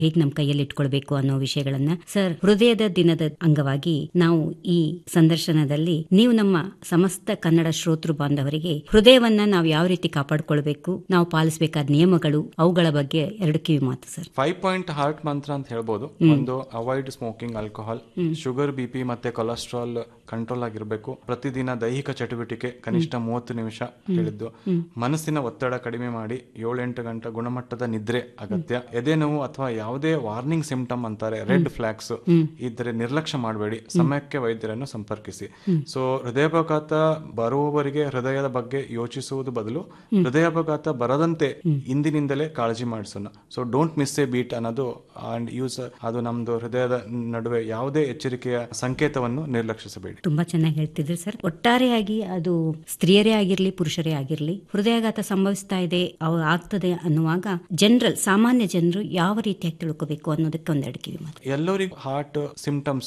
ಹೇಗೆ ನಮ್ಮ ಕೈಯಲ್ಲಿ ಇಟ್ಕೊಳ್ಬೇಕು ಅನ್ನೋ ವಿಷಯಗಳನ್ನ ಸರ್ ಹೃದಯದ ದಿನದ ಅಂಗವಾಗಿ ನಾವು ಈ ಸಂದರ್ಶನದಲ್ಲಿ ನೀವು ನಮ್ಮ ಸಮಸ್ತ ಕನ್ನಡ ಶ್ರೋತೃ ಬಾಂಧವರಿಗೆ ಹೃದಯವನ್ನ ನಾವು ಯಾವ ರೀತಿ ಕಾಪಾಡಿಕೊಳ್ಬೇಕು ನಾವು ಪಾಲಿಸಬೇಕಾದ ನಿಯಮಗಳು ಅವುಗಳ ಬಗ್ಗೆ ಎರಡು ಕಿವಿ ಮಾತು ಸರ್ ಫೈವ್ ಪಾಯಿಂಟ್ ಹಾರ್ಟ್ ಮಂತ್ರ ಅಂತ ಹೇಳ್ಬೋದು ಒಂದು avoid smoking alcohol sugar B P ಮತ್ತೆ ಕೊಲೆಸ್ಟ್ರಾಲ್ ಕಂಟ್ರೋಲ್ ಆಗಿರ್ಬೇಕು ಪ್ರತಿದಿನ ದೈಹಿಕ ಚಟುವಟಿಕೆ ಕನಿಷ್ಠ ಮೂವತ್ತು ನಿಮಿಷ ಹೇಳಿದ್ದು ಮನಸ್ಸಿನ ಒತ್ತಡ ಕಡಿಮೆ ಮಾಡಿ ಏಳೆಂಟು ಗಂಟೆ ಗುಣಮಟ್ಟದ ನಿದ್ರೆ ಅಗತ್ಯ ಎದೆ ನೋವು ಅಥವಾ ಯಾವುದೇ ವಾರ್ನಿಂಗ್ ಸಿಂಪ್ಟಮ್ ಅಂತಾರೆ ರೆಡ್ ಫ್ಲಾಗ್ಸ್ ಇದ್ರೆ ನಿರ್ಲಕ್ಷ್ಯ ಮಾಡಬೇಡಿ ಸಮಯಕ್ಕೆ ವೈದ್ಯರನ್ನು ಸಂಪರ್ಕಿಸಿ ಸೊ ಹೃದಯಾಘಾತ ಬರುವವರಿಗೆ ಹೃದಯದ ಬಗ್ಗೆ ಯೋಚಿಸುವುದು ಬದಲು ಹೃದಯಾಘಾತ ಬರದಂತೆ ಇಂದಿನಿಂದಲೇ ಕಾಳಜಿ ಮಾಡಿಸೋಣ so don't miss a beat ಅನ್ನೋದು ಅಂಡ್ ಯೂಸ್ ಅದು ನಮ್ದು ಹೃದಯದ ನಡುವೆ ಯಾವುದೇ ಎಚ್ಚರಿಕೆಯ ಸಂಕೇತವನ್ನು ನಿರ್ಲಕ್ಷಿಸಬೇಡಿ ತುಂಬಾ ಚೆನ್ನಾಗಿ ಹೇಳ್ತಿದ್ರಿ ಸರ್ ಒಟ್ಟಾರೆಯಾಗಿ ಅದು ಸ್ತ್ರೀಯರೇ ಆಗಿರ್ಲಿ ಪುರುಷರೇ ಆಗಿರ್ಲಿ ಹೃದಯಾಘಾತ ಸಂಭವಿಸ್ತಾ ಇದೆ ಅವು ಆಗ್ತದೆ ಅನ್ನುವಾಗ ಜನರಲ್ ಸಾಮಾನ್ಯ ಜನರು ಯಾವ ರೀತಿಯಾಗಿ ತಿಳ್ಕೋಬೇಕು ಅನ್ನೋದಕ್ಕೆ ಒಂದೆರಡು ಕಿವಿ ಮಾತು ಎಲ್ಲರಿಗೂ ಹಾರ್ಟ್ ಸಿಂಪ್ಟಮ್ಸ್